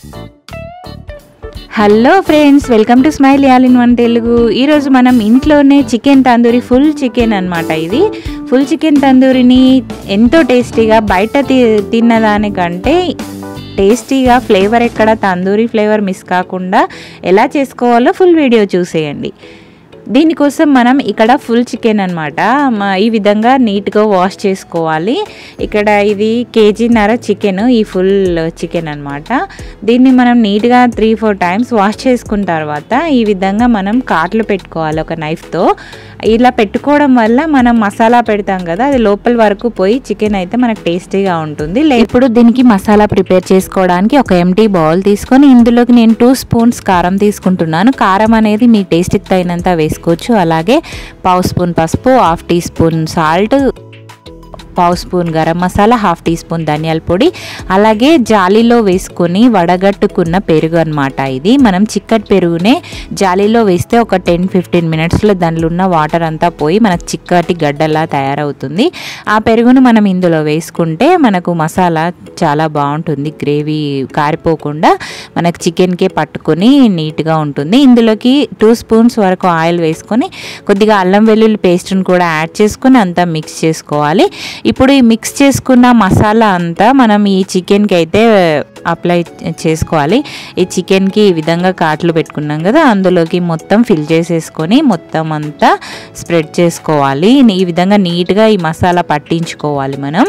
hello friends welcome to smile y'all in one Telugu ఈరోజు మనం ఇంట్లోనే చికెన్ తందూరి ఫుల్ చికెన్ అనమాట ఇది ఫుల్ చికెన్ తందూరిని ఎంతో టేస్టీగా బయట తి తిన్నదానికంటే టేస్టీగా ఫ్లేవర్ ఎక్కడ తందూరి ఫ్లేవర్ మిస్ కాకుండా ఎలా చేసుకోవాలో ఫుల్ వీడియో చూసేయండి దీనికోసం మనం ఇక్కడ ఫుల్ చికెన్ అనమాట ఈ విధంగా నీట్గా వాష్ చేసుకోవాలి ఇక్కడ ఇది కేజీన్నర చికెన్ ఈ ఫుల్ చికెన్ అనమాట దీన్ని మనం నీట్గా త్రీ ఫోర్ టైమ్స్ వాష్ చేసుకున్న తర్వాత ఈ విధంగా మనం కాట్లు పెట్టుకోవాలి ఒక నైఫ్తో ఇలా పెట్టుకోవడం వల్ల మనం మసాలా పెడతాం కదా అది లోపల వరకు పోయి చికెన్ అయితే మనకు టేస్టీగా ఉంటుంది లే ఇప్పుడు దీనికి మసాలా ప్రిపేర్ చేసుకోవడానికి ఒక ఎంటీ బౌల్ తీసుకొని ఇందులోకి నేను టూ స్పూన్స్ కారం తీసుకుంటున్నాను కారం అనేది మీ టేస్ట్కి తగినంత వేసుకోవచ్చు అలాగే పావు స్పూన్ పసుపు హాఫ్ టీ స్పూన్ సాల్ట్ పావు spoon garam masala half teaspoon ధనియాల పొడి అలాగే జాలీలో వేసుకొని వడగట్టుకున్న పెరుగు అనమాట ఇది మనం చిక్కటి పెరుగునే జాలీలో వేస్తే ఒక టెన్ ఫిఫ్టీన్ మినిట్స్లో దానిలో ఉన్న వాటర్ అంతా పోయి మనకు చిక్కటి గడ్డలా తయారవుతుంది ఆ పెరుగును మనం ఇందులో వేసుకుంటే మనకు మసాలా చాలా బాగుంటుంది గ్రేవీ కారిపోకుండా మనకు చికెన్కే పట్టుకొని నీట్గా ఉంటుంది ఇందులోకి టూ స్పూన్స్ వరకు ఆయిల్ వేసుకొని కొద్దిగా అల్లం వెల్లుల్లి పేస్ట్ని కూడా యాడ్ చేసుకొని అంతా మిక్స్ చేసుకోవాలి ఇప్పుడు ఈ మిక్స్ చేసుకున్న మసాలా అంతా మనం ఈ చికెన్కి అయితే అప్లై చేసుకోవాలి ఈ చికెన్కి ఈ విధంగా కాట్లు పెట్టుకున్నాం కదా అందులోకి మొత్తం ఫిల్ చేసేసుకొని మొత్తం అంతా స్ప్రెడ్ చేసుకోవాలి ఈ విధంగా నీట్గా ఈ మసాలా పట్టించుకోవాలి మనం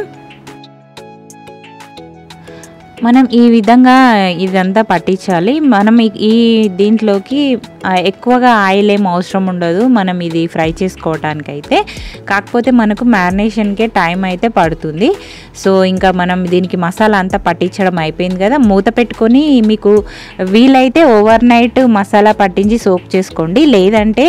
మనం ఈ విధంగా ఇదంతా పట్టించాలి మనం ఈ దీంట్లోకి ఎక్కువగా ఆయిల్ ఏం అవసరం ఉండదు మనం ఇది ఫ్రై చేసుకోవడానికి అయితే కాకపోతే మనకు మ్యారినేషన్కే టైం అయితే పడుతుంది సో ఇంకా మనం దీనికి మసాలా అంతా పట్టించడం అయిపోయింది కదా మూత పెట్టుకొని మీకు వీలైతే ఓవర్ నైట్ మసాలా పట్టించి సోక్ చేసుకోండి లేదంటే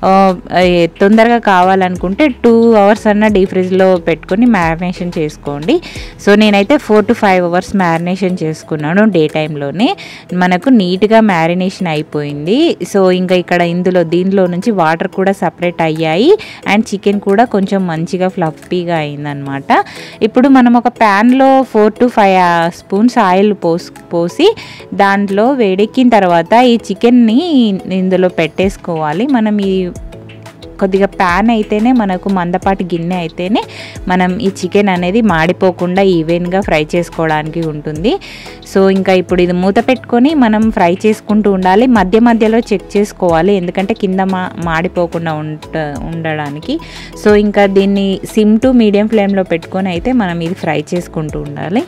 తొందరగా కావాలనుకుంటే టూ అవర్స్ అన్న డీ ఫ్రిడ్జ్లో పెట్టుకొని మ్యారినేషన్ చేసుకోండి సో నేనైతే four to five hours marination marination చేసుకున్నాను డే టైంలోనే మనకు నీట్గా మ్యారినేషన్ అయిపోయింది సో ఇంకా ఇక్కడ ఇందులో దీనిలో నుంచి వాటర్ కూడా సపరేట్ అయ్యాయి అండ్ చికెన్ కూడా కొంచెం మంచిగా ఫ్లఫీగా అయిందనమాట ఇప్పుడు మనం ఒక ప్యాన్లో four to five spoons oil పోసి పోసి దాంట్లో వేడెక్కిన తర్వాత ఈ చికెన్ని ఇందులో పెట్టేసుకోవాలి మనం ఈ కొద్దిగా ప్యాన్ అయితేనే మనకు మందపాటి గిన్నె అయితేనే మనం ఈ చికెన్ అనేది మాడిపోకుండా ఈవెన్గా ఫ్రై చేసుకోవడానికి ఉంటుంది సో ఇంకా ఇప్పుడు ఇది మూత పెట్టుకొని మనం ఫ్రై చేసుకుంటూ ఉండాలి మధ్య మధ్యలో చెక్ చేసుకోవాలి ఎందుకంటే కింద మా మాడిపోకుండా ఉంట ఉండడానికి సో ఇంకా దీన్ని సిమ్ టు మీడియం ఫ్లేమ్లో పెట్టుకొని అయితే మనం ఇది ఫ్రై చేసుకుంటూ ఉండాలి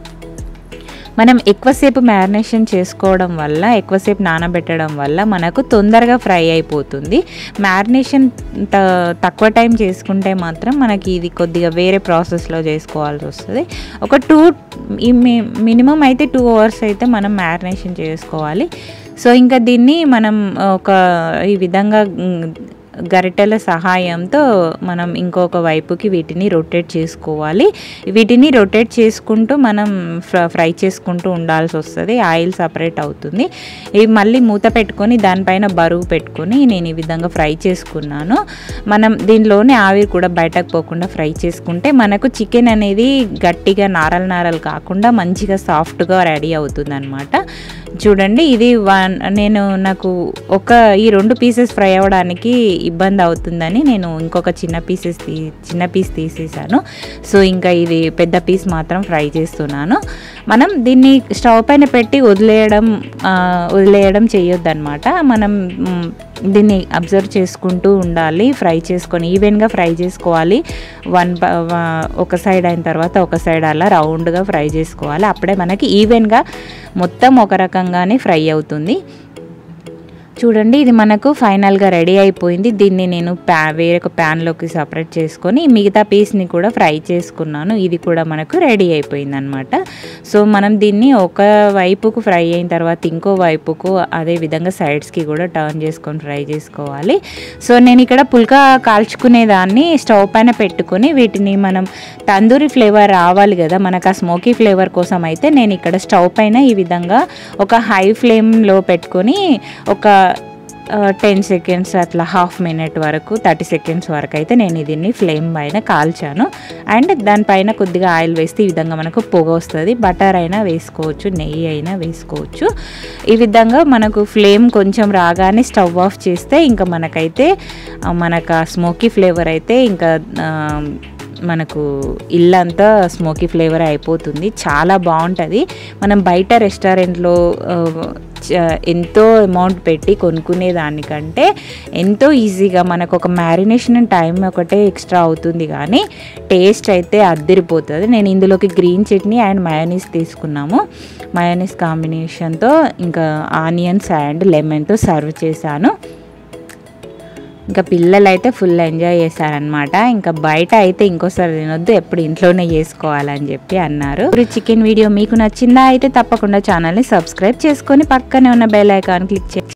మనం ఎక్కువసేపు మ్యారినేషన్ చేసుకోవడం వల్ల ఎక్కువసేపు నానబెట్టడం వల్ల మనకు తొందరగా ఫ్రై అయిపోతుంది మ్యారినేషన్ తక్కువ టైం చేసుకుంటే మాత్రం మనకి ఇది కొద్దిగా వేరే ప్రాసెస్లో చేసుకోవాల్సి వస్తుంది ఒక టూ మినిమం అయితే టూ అవర్స్ అయితే మనం మ్యారినేషన్ చేసుకోవాలి సో ఇంకా దీన్ని మనం ఒక ఈ విధంగా గరిటెల సహాయంతో మనం ఇంకొక వైపుకి వీటిని రొటేట్ చేసుకోవాలి వీటిని రొటేట్ చేసుకుంటూ మనం ఫ్రై చేసుకుంటూ ఉండాల్సి వస్తుంది ఆయిల్ సపరేట్ అవుతుంది ఇవి మళ్ళీ మూత పెట్టుకొని దానిపైన బరువు పెట్టుకొని నేను ఈ విధంగా ఫ్రై చేసుకున్నాను మనం దీనిలోనే ఆవిరి కూడా బయటకు పోకుండా ఫ్రై చేసుకుంటే మనకు చికెన్ అనేది గట్టిగా నారలు నారలు కాకుండా మంచిగా సాఫ్ట్గా రెడీ అవుతుంది అనమాట చూడండి ఇది వన్ నేను నాకు ఒక ఈ రెండు పీసెస్ ఫ్రై అవ్వడానికి ఇబ్బంది అవుతుందని నేను ఇంకొక చిన్న పీసెస్ తీ చిన్న పీస్ తీసేసాను సో ఇంకా ఇది పెద్ద పీస్ మాత్రం ఫ్రై చేస్తున్నాను మనం దీన్ని స్టవ్ పైన పెట్టి వదిలేయడం వదిలేయడం చేయొద్దు అనమాట మనం దీన్ని అబ్జర్వ్ చేసుకుంటూ ఉండాలి ఫ్రై చేసుకొని ఈవెన్గా ఫ్రై చేసుకోవాలి వన్ ఒక సైడ్ అయిన తర్వాత ఒక సైడ్ అలా రౌండ్గా ఫ్రై చేసుకోవాలి అప్పుడే మనకి ఈవెన్గా మొత్తం ఒక రకంగానే ఫ్రై అవుతుంది చూడండి ఇది మనకు ఫైనల్గా రెడీ అయిపోయింది దీన్ని నేను ప్యా వేరొక ప్యాన్లోకి సపరేట్ చేసుకొని మిగతా పీస్ని కూడా ఫ్రై చేసుకున్నాను ఇది కూడా మనకు రెడీ అయిపోయింది అనమాట సో మనం దీన్ని ఒక వైపుకు ఫ్రై అయిన తర్వాత ఇంకో వైపుకు అదే విధంగా సైడ్స్కి కూడా టర్న్ చేసుకొని ఫ్రై చేసుకోవాలి సో నేను ఇక్కడ పుల్కా కాల్చుకునే దాన్ని స్టవ్ పైన పెట్టుకొని వీటిని మనం తందూరి ఫ్లేవర్ రావాలి కదా మనకు ఆ స్మోకీ ఫ్లేవర్ కోసం అయితే నేను ఇక్కడ స్టవ్ పైన ఈ విధంగా ఒక హై ఫ్లేమ్లో పెట్టుకొని ఒక టెన్ సెకండ్స్ అట్లా హాఫ్ మినిట్ వరకు థర్టీ సెకండ్స్ వరకు అయితే నేను దీన్ని ఫ్లేమ్ పైన కాల్చాను అండ్ దానిపైన కొద్దిగా ఆయిల్ వేస్తే ఈ విధంగా మనకు పొగ వస్తుంది బటర్ అయినా వేసుకోవచ్చు నెయ్యి అయినా వేసుకోవచ్చు ఈ విధంగా మనకు ఫ్లేమ్ కొంచెం రాగానే స్టవ్ ఆఫ్ చేస్తే ఇంకా మనకైతే ఆ, మనకు ఆ స్మోకీ ఫ్లేవర్ అయితే ఇంకా ఆ, మనకు ఇల్లంతా స్మోకీ ఫ్లేవర్ అయిపోతుంది చాలా బాగుంటుంది మనం బయట రెస్టారెంట్లో ఆ, చ- ఎంతో అమౌంట్ పెట్టి కొనుక్కునే దానికంటే ఎంతో ఈజీగా మనకు ఒక మ్యారినేషన్ టైం ఒకటే ఎక్స్ట్రా అవుతుంది కానీ టేస్ట్ అయితే అద్దరిపోతుంది నేను ఇందులోకి గ్రీన్ చట్నీ అండ్ మయోనీస్ తీసుకున్నాము మయోనీస్ కాంబినేషన్తో ఇంకా ఆనియన్స్ అండ్ లెమన్తో సర్వ్ చేశాను ఇంకా పిల్లలు అయితే ఫుల్ ఎంజాయ్ చేశారనమాట ఇంకా బయట అయితే ఇంకోసారి తినొద్దు ఎప్పుడు ఇంట్లోనే చేసుకోవాలని చెప్పి అన్నారు ఇప్పుడు చికెన్ వీడియో మీకు నచ్చిందా అయితే తప్పకుండా ఛానల్ని సబ్స్క్రైబ్ చేసుకొని పక్కనే ఉన్న బెల్ ఐకాన్ క్లిక్ చేసి